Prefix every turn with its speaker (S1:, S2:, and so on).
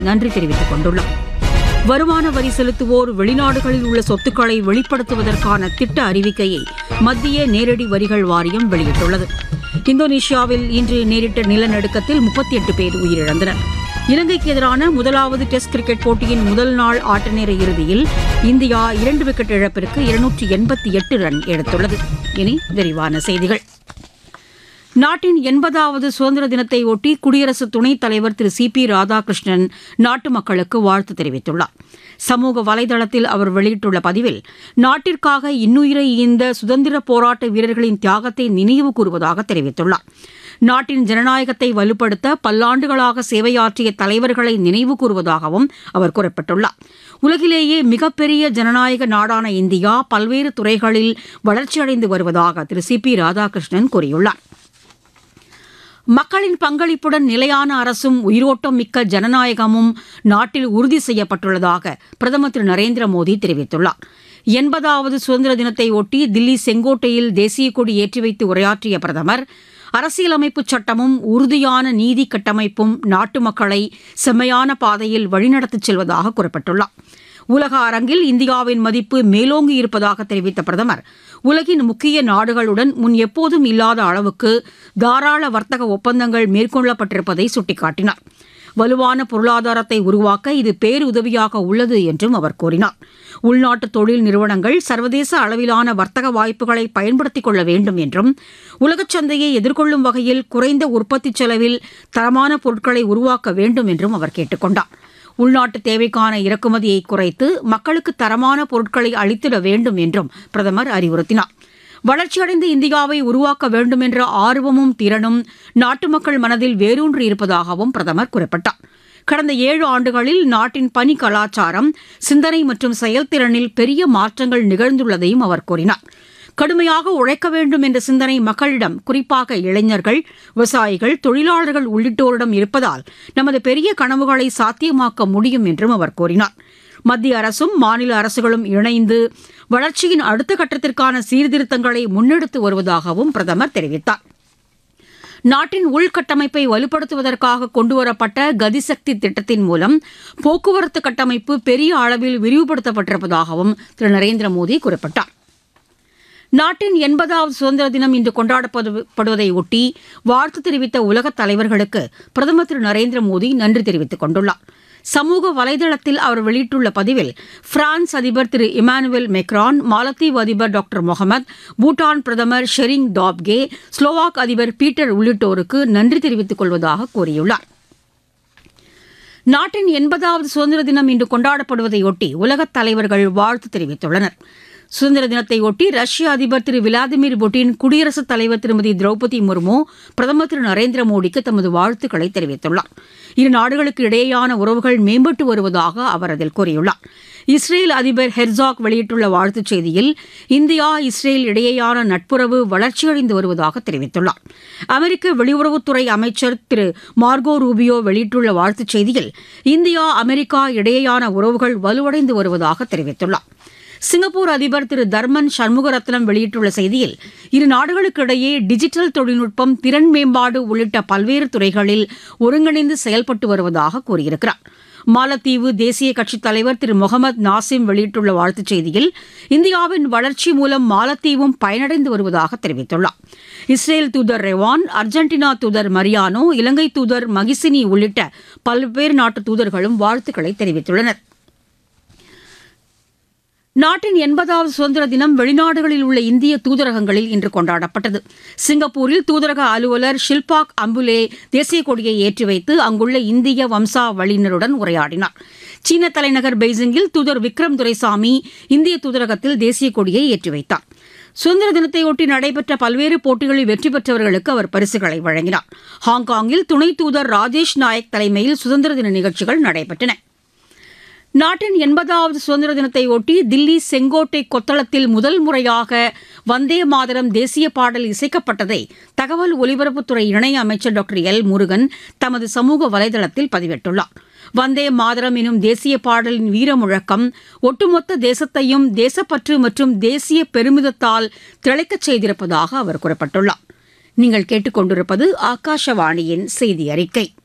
S1: நன்றி தெரிவித்துக் கொண்டுள்ளார் வருமான வரி செலுத்துவோர் வெளிநாடுகளில் உள்ள சொத்துக்களை வெளிப்படுத்துவதற்கான திட்ட அறிவிக்கையை மத்திய நேரடி வரிகள் வாரியம் வெளியிட்டுள்ளது இந்தோனேஷியாவில் இன்று நேரிட்ட நிலநடுக்கத்தில் முப்பத்தி எட்டு பேர் உயிரிழந்தனர் இலங்கைக்கு எதிரான முதலாவது டெஸ்ட் கிரிக்கெட் போட்டியின் முதல் நாள் ஆட்டநேர இறுதியில் இந்தியா இரண்டு விக்கெட் இழப்பிற்கு இருநூற்றி எண்பத்தி எட்டு ரன் எடுத்துள்ளது இனி விரிவான செய்திகள் நாட்டின் எண்பதாவது சுதந்திர தினத்தை ஒட்டி குடியரசு துணைத் தலைவர் திரு சி பி ராதாகிருஷ்ணன் நாட்டு மக்களுக்கு வாழ்த்து தெரிவித்துள்ளார் சமூக வலைதளத்தில் அவர் வெளியிட்டுள்ள பதிவில் நாட்டிற்காக இன்னுயிரை ஈந்த சுதந்திர போராட்ட வீரர்களின் தியாகத்தை நினைவு கூறுவதாக தெரிவித்துள்ளார் நாட்டின் ஜனநாயகத்தை வலுப்படுத்த பல்லாண்டுகளாக சேவையாற்றிய தலைவர்களை நினைவு கூறுவதாகவும் அவர் குறிப்பிட்டுள்ளார் உலகிலேயே மிகப்பெரிய ஜனநாயக நாடான இந்தியா பல்வேறு துறைகளில் வளர்ச்சியடைந்து வருவதாக திரு சி பி ராதாகிருஷ்ணன் கூறியுள்ளார் மக்களின் பங்களிப்புடன் நிலையான அரசும் உயிரோட்டம் மிக்க ஜனநாயகமும் நாட்டில் உறுதி செய்யப்பட்டுள்ளதாக பிரதமர் திரு நரேந்திர மோடி தெரிவித்துள்ளார் எண்பதாவது சுதந்திர தினத்தை ஒட்டி தில்லி செங்கோட்டையில் தேசிய கொடி ஏற்றி வைத்து உரையாற்றிய பிரதமர் அரசியலமைப்பு சட்டமும் உறுதியான நீதி கட்டமைப்பும் நாட்டு மக்களை செம்மையான பாதையில் வழிநடத்திச் செல்வதாக குறிப்பிட்டுள்ளார் உலக அரங்கில் இந்தியாவின் மதிப்பு மேலோங்கி இருப்பதாக தெரிவித்த பிரதமர் உலகின் முக்கிய நாடுகளுடன் முன் எப்போதும் இல்லாத அளவுக்கு தாராள வர்த்தக ஒப்பந்தங்கள் மேற்கொள்ளப்பட்டிருப்பதை சுட்டிக்காட்டினார் வலுவான பொருளாதாரத்தை உருவாக்க இது பேருதவியாக உள்ளது என்றும் அவர் கூறினார் உள்நாட்டு தொழில் நிறுவனங்கள் சர்வதேச அளவிலான வர்த்தக வாய்ப்புகளை பயன்படுத்திக் கொள்ள வேண்டும் என்றும் உலகச் சந்தையை எதிர்கொள்ளும் வகையில் குறைந்த உற்பத்தி செலவில் தரமான பொருட்களை உருவாக்க வேண்டும் என்றும் அவர் கேட்டுக் கொண்டார் உள்நாட்டு தேவைக்கான இறக்குமதியை குறைத்து மக்களுக்கு தரமான பொருட்களை அளித்திட வேண்டும் என்றும் பிரதமர் அறிவுறுத்தினார் வளர்ச்சியடைந்த இந்தியாவை உருவாக்க வேண்டும் என்ற ஆர்வமும் திறனும் நாட்டு மக்கள் மனதில் வேரூன்றி இருப்பதாகவும் பிரதமர் குறிப்பிட்டார் கடந்த ஏழு ஆண்டுகளில் நாட்டின் பணி கலாச்சாரம் சிந்தனை மற்றும் செயல்திறனில் பெரிய மாற்றங்கள் நிகழ்ந்துள்ளதையும் அவர் கூறினார் கடுமையாக உழைக்க வேண்டும் என்ற சிந்தனை மக்களிடம் குறிப்பாக இளைஞர்கள் விவசாயிகள் தொழிலாளர்கள் உள்ளிட்டோரிடம் இருப்பதால் நமது பெரிய கனவுகளை சாத்தியமாக்க முடியும் என்றும் அவர் கூறினார் மத்திய அரசும் மாநில அரசுகளும் இணைந்து வளர்ச்சியின் அடுத்த கட்டத்திற்கான சீர்திருத்தங்களை முன்னெடுத்து வருவதாகவும் பிரதமர் தெரிவித்தார் நாட்டின் உள்கட்டமைப்பை வலுப்படுத்துவதற்காக கொண்டுவரப்பட்ட கதிசக்தி திட்டத்தின் மூலம் போக்குவரத்து கட்டமைப்பு பெரிய அளவில் விரிவுபடுத்தப்பட்டிருப்பதாகவும் திரு நரேந்திர மோடி குறிப்பிட்டார் நாட்டின் எண்பதாவது சுதந்திர தினம் இன்று கொண்டாடப்படுவதை ஒட்டி வாழ்த்து தெரிவித்த உலகத் தலைவர்களுக்கு பிரதமர் திரு நரேந்திர மோடி நன்றி தெரிவித்துக் கொண்டுள்ளார் சமூக வலைதளத்தில் அவர் வெளியிட்டுள்ள பதிவில் பிரான்ஸ் அதிபர் திரு இமானுவேல் மெக்ரான் மாலத்தீவு அதிபர் டாக்டர் முகமது பூட்டான் பிரதமர் ஷெரிங் டாப்கே ஸ்லோவாக் அதிபர் பீட்டர் உள்ளிட்டோருக்கு நன்றி தெரிவித்துக் கொள்வதாக கூறியுள்ளார் நாட்டின் எண்பதாவது சுதந்திர தினம் இன்று கொண்டாடப்படுவதையொட்டி உலகத் தலைவர்கள் வாழ்த்து தெரிவித்துள்ளனர் சுதந்திர தினத்தையொட்டி ரஷ்ய அதிபர் திரு விளாடிமிர் புட்டின் குடியரசுத் தலைவர் திருமதி திரௌபதி முர்மு பிரதமர் திரு நரேந்திர மோடிக்கு தமது வாழ்த்துக்களை தெரிவித்துள்ளார் இரு நாடுகளுக்கு இடையேயான உறவுகள் மேம்பட்டு வருவதாக அவர் அதில் கூறியுள்ளார் இஸ்ரேல் அதிபர் ஹெர்சாக் வெளியிட்டுள்ள வாழ்த்துச் செய்தியில் இந்தியா இஸ்ரேல் இடையேயான நட்புறவு வளர்ச்சியடைந்து வருவதாக தெரிவித்துள்ளார் அமெரிக்க வெளியுறவுத்துறை அமைச்சர் திரு மார்கோ ரூபியோ வெளியிட்டுள்ள வாழ்த்துச் செய்தியில் இந்தியா அமெரிக்கா இடையேயான உறவுகள் வலுவடைந்து வருவதாக தெரிவித்துள்ளார் சிங்கப்பூர் அதிபர் திரு தர்மன் சண்முகரத்னம் வெளியிட்டுள்ள செய்தியில் இரு நாடுகளுக்கிடையே டிஜிட்டல் தொழில்நுட்பம் திறன் மேம்பாடு உள்ளிட்ட பல்வேறு துறைகளில் ஒருங்கிணைந்து செயல்பட்டு வருவதாக கூறியிருக்கிறார் மாலத்தீவு தேசிய கட்சித் தலைவர் திரு முகமது நாசிம் வெளியிட்டுள்ள வாழ்த்துச் செய்தியில் இந்தியாவின் வளர்ச்சி மூலம் மாலத்தீவும் பயனடைந்து வருவதாக தெரிவித்துள்ளார் இஸ்ரேல் தூதர் ரெவான் அர்ஜென்டினா தூதர் மரியானோ இலங்கை தூதர் மகிசினி உள்ளிட்ட பல்வேறு நாட்டு தூதர்களும் வாழ்த்துக்களை தெரிவித்துள்ளனா் நாட்டின் எண்பதாவது சுதந்திர தினம் வெளிநாடுகளில் உள்ள இந்திய தூதரகங்களில் இன்று கொண்டாடப்பட்டது சிங்கப்பூரில் தூதரக அலுவலர் ஷில்பாக் அம்புலே தேசிய கொடியை ஏற்றி வைத்து அங்குள்ள இந்திய வம்சாவளியினருடன் உரையாடினார் சீன தலைநகர் பெய்ஜிங்கில் தூதர் விக்ரம் துரைசாமி இந்திய தூதரகத்தில் தேசிய கொடியை ஏற்றி வைத்தார் சுதந்திர தினத்தையொட்டி நடைபெற்ற பல்வேறு போட்டிகளில் வெற்றி பெற்றவர்களுக்கு அவர் பரிசுகளை வழங்கினார் ஹாங்காங்கில் துணை தூதர் ராஜேஷ் நாயக் தலைமையில் சுதந்திர தின நிகழ்ச்சிகள் நடைபெற்றன நாட்டின் எண்பதாவது சுதந்திர தினத்தை ஒட்டி தில்லி செங்கோட்டை கொத்தளத்தில் முதல் முறையாக வந்தே மாதரம் தேசிய பாடல் இசைக்கப்பட்டதை தகவல் ஒலிபரப்புத்துறை இணை அமைச்சர் டாக்டர் எல் முருகன் தமது சமூக வலைதளத்தில் பதிவிட்டுள்ளார் வந்தே மாதரம் எனும் தேசிய பாடலின் வீர முழக்கம் ஒட்டுமொத்த தேசத்தையும் தேசப்பற்று மற்றும் தேசிய பெருமிதத்தால் திளைக்கச் செய்திருப்பதாக அவர் குறிப்பிட்டுள்ளார் நீங்கள் கேட்டுக்கொண்டிருப்பது ஆகாஷவாணியின் செய்தி அறிக்கை